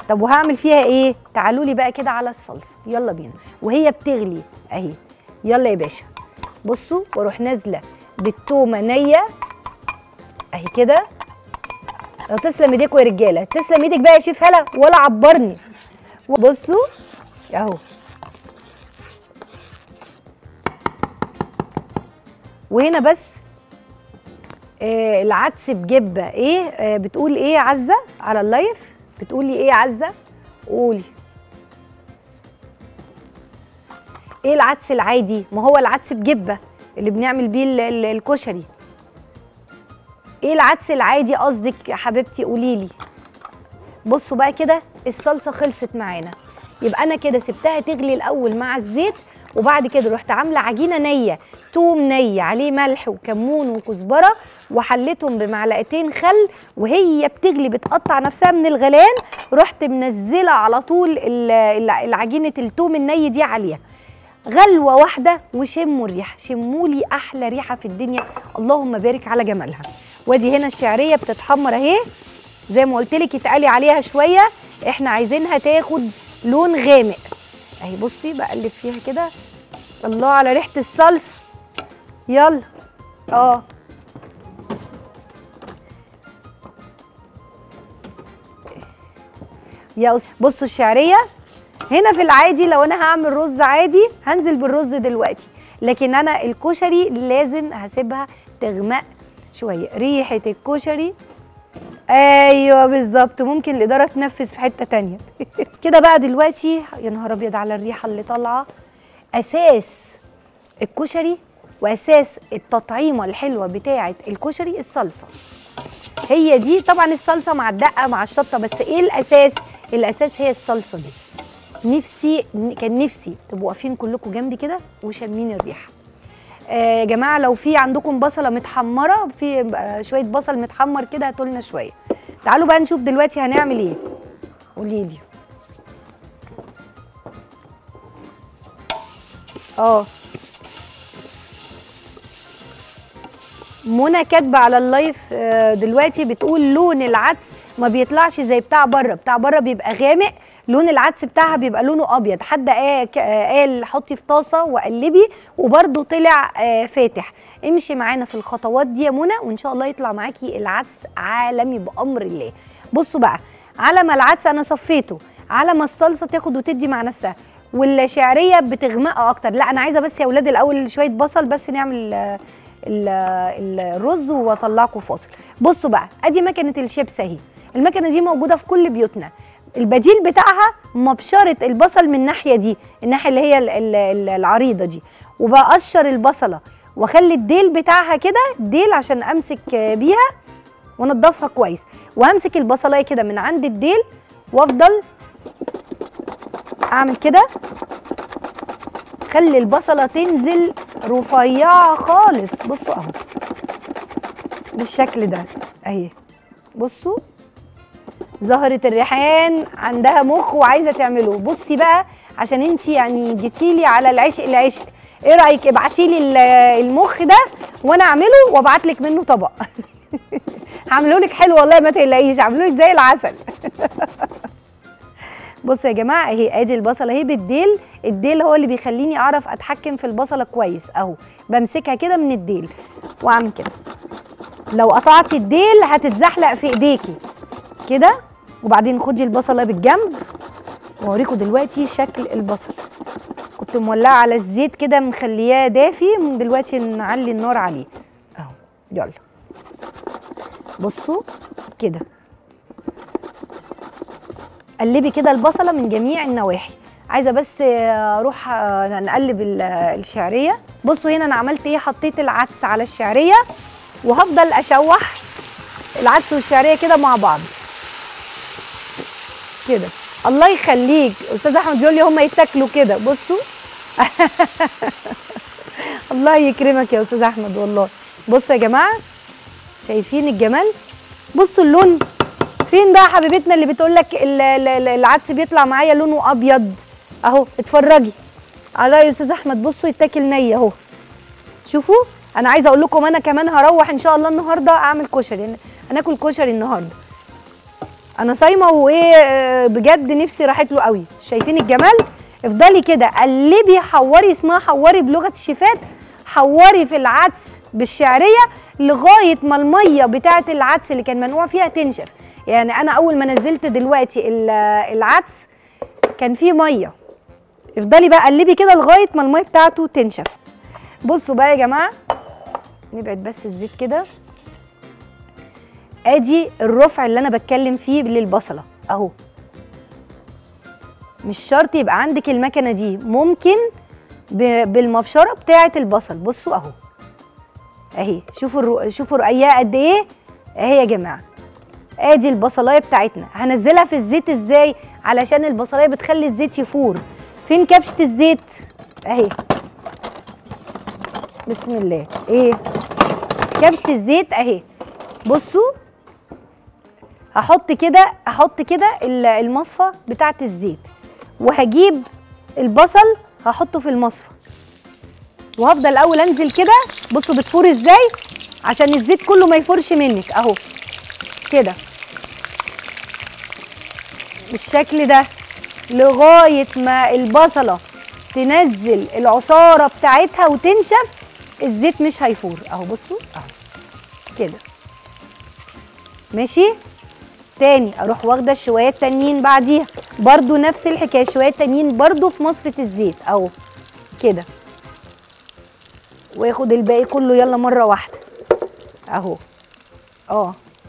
طب وهعمل فيها ايه تعالوا لي بقى كده على الصلصه يلا بينا وهي بتغلي اهي يلا يا باشا بصوا واروح نازله بالتومه نيه اهي كده لو تسلم ايديكوا يا رجاله تسلم ايدك بقى يا شيف هلا ولا عبرني بصوا اهو وهنا بس آه العدس بجبه ايه آه بتقول ايه يا عزه على اللايف بتقولي ايه يا عزه قولي ايه العدس العادي ما هو العدس بجبه اللي بنعمل بيه ال- ال- الكشري ايه العدس العادي قصدك يا حبيبتي قولي لي بصوا بقى كده الصلصه خلصت معانا يبقى انا كده سبتها تغلي الاول مع الزيت وبعد كده رحت عامله عجينه نيه توم ني عليه ملح وكمون وكزبره وحليتهم بمعلقتين خل وهي بتغلي بتقطع نفسها من الغليان رحت منزله على طول ال- ال- العجينه التوم الني دي عليها غلوه واحده وشموا الريحه شموا لي احلى ريحه في الدنيا اللهم بارك على جمالها وادي هنا الشعريه بتتحمر اهي زي ما قلت لك اتقلي عليها شويه احنا عايزينها تاخد لون غامق اهي بصي بقلب فيها كده الله على ريحه الصلصه يلا اه يا أس- بصوا الشعريه هنا في العادي لو انا هعمل رز عادي هنزل بالرز دلوقتي لكن انا الكشري لازم هسيبها تغمق شويه ريحه الكشري ايوه بالظبط ممكن الاداره تنفذ في حته تانية كده بقى دلوقتي يا نهار ابيض على الريحه اللي طالعه اساس الكشري واساس التطعيمه الحلوه بتاعه الكشري الصلصه هي دي طبعا الصلصه مع الدقه مع الشطه بس ايه الاساس الاساس هي الصلصه دي نفسي كان نفسي تبقوا واقفين كلكم جنبي كده وشامين الريحه آه يا جماعه لو في عندكم بصله متحمره في آه، شويه بصل متحمر كده هاتوا لنا شويه تعالوا بقى نشوف دلوقتي هنعمل ايه قولي لي اه منى كاتبه على اللايف آه، دلوقتي بتقول لون العدس ما بيطلعش زي بتاع بره بتاع بره بيبقى غامق لون العدس بتاعها بيبقى لونه ابيض حد قا- ك- آه، قال حطي في طاسه وقلبي وبرده طلع آه، فاتح امشي معانا في الخطوات دي يا منى وان شاء الله يطلع معاكي العدس عالمي بامر الله بصوا بقى على ما العدس انا صفيته على ما الصلصه تاخد وتدي مع نفسها والشعريه بتغمق اكتر لا انا عايزه بس يا اولاد الاول شويه بصل بس نعمل آه، ال- ال- الرز واطلعكم فاصل بصوا بقى ادي مكنه الشيبس اهي المكنه دي موجوده في كل بيوتنا البديل بتاعها مبشره البصل من الناحيه دي الناحيه اللي هي ال- ال- ال- العريضه دي وبقشر البصله واخلي الديل بتاعها كده ديل عشان امسك آه، بيها وانضفها كويس وهمسك البصلايه كده من عند الديل وافضل اعمل كده خلي البصله تنزل رفيعه خالص بصوا اهو بالشكل ده اهي بصوا زهرة الريحان عندها مخ وعايزه تعمله بصي بقى عشان انت يعني جيتيلي على العشق العشق ايه رايك ابعتي لي المخ ده وانا اعمله وابعت لك منه طبق هعمله لك حلو والله ما تقلقيش هعمله لك زي العسل بصوا يا جماعه اهي ادي البصله اهي بالديل الديل هو اللي بيخليني اعرف اتحكم في البصله كويس اهو بمسكها كده من الديل واعمل كده لو قطعتي الديل هتتزحلق في ايديكي كده وبعدين خدي البصله بالجنب واوريكم دلوقتي شكل البصل كنت مولعه على الزيت كده مخلياه دافي من دلوقتي نعلي النار عليه اهو يلا بصوا كده قلبي كده البصله من جميع النواحي عايزه بس اروح نقلب ال- الشعريه بصوا هنا انا عملت ايه حطيت العدس على الشعريه وهفضل اشوح العدس والشعريه كده مع بعض كده الله يخليك استاذ احمد بيقول لي هم يتاكلوا كده بصوا الله يكرمك يا استاذ احمد والله بصوا يا جماعه شايفين الجمال بصوا اللون فين بقى حبيبتنا اللي بتقول لك العدس بيطلع معايا لونه ابيض اهو اتفرجي على يا استاذ احمد بصوا يتاكل ني اهو شوفوا انا عايزه اقول لكم انا كمان هروح ان شاء الله النهارده اعمل كشري هناكل كشري النهارده انا صايمه وايه آه، بجد نفسي راحت له قوي شايفين الجمال افضلي كده قلبي حوري اسمها حوري بلغه الشيفات حوري في العدس بالشعريه لغايه ما الميه بتاعه العدس اللي كان منقوع فيها تنشف يعني انا اول ما نزلت دلوقتي ال- العدس كان فيه ميه افضلي بقى قلبي كده لغايه ما الميه بتاعته تنشف بصوا بقى يا جماعه نبعد بس الزيت كده ادي الرفع اللي انا بتكلم فيه للبصله اهو مش شرط يبقى عندك المكنه دي ممكن ب- بالمبشره بتاعه البصل بصوا اهو اهي شوفوا الرو... شوفوا رقيقه قد ايه اهي يا جماعه ادي البصلايه بتاعتنا هنزلها في الزيت ازاي علشان البصلايه بتخلي الزيت يفور فين كبشه الزيت اهي بسم الله ايه كبشه الزيت اهي بصوا هحط كده هحط كده ال- المصفى بتاعه الزيت وهجيب البصل هحطه في المصفى وهفضل الاول انزل كده بصوا بتفور ازاي عشان الزيت كله ما يفورش منك اهو كده بالشكل ده لغايه ما البصله تنزل العصاره بتاعتها وتنشف الزيت مش هيفور اهو بصوا اهو كده ماشي تاني اروح واخده الشويه التانيين بعديها برضو نفس الحكايه الشويه التانيين برضو في مصفه الزيت اهو كده واخد الباقي كله يلا مره واحده اهو اه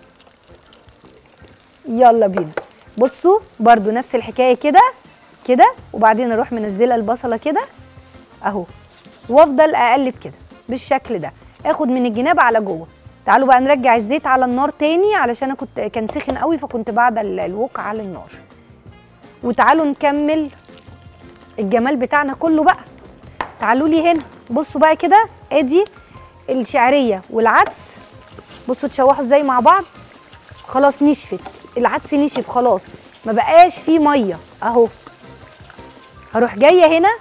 يلا بينا بصوا برضو نفس الحكايه كده كده وبعدين اروح منزله البصله كده اهو وافضل اقلب كده بالشكل ده اخد من الجناب على جوه تعالوا بقى نرجع الزيت على النار تاني علشان انا كنت كان سخن قوي فكنت بعد ال- الوك على النار وتعالوا نكمل الجمال بتاعنا كله بقى تعالوا لي هنا بصوا بقى كده ادي الشعريه والعدس بصوا اتشوحوا ازاي مع بعض خلاص نشفت العدس نشف خلاص ما بقاش فيه ميه اهو هروح جايه هنا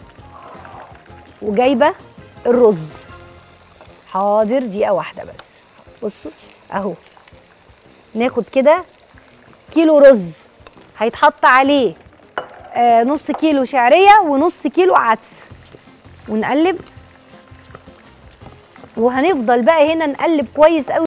وجايبه الرز حاضر دقيقه واحده بس بصوا اهو ناخد كده كيلو رز هيتحط عليه آه نص كيلو شعريه ونص كيلو عدس ونقلب وهنفضل بقى هنا نقلب كويس قوي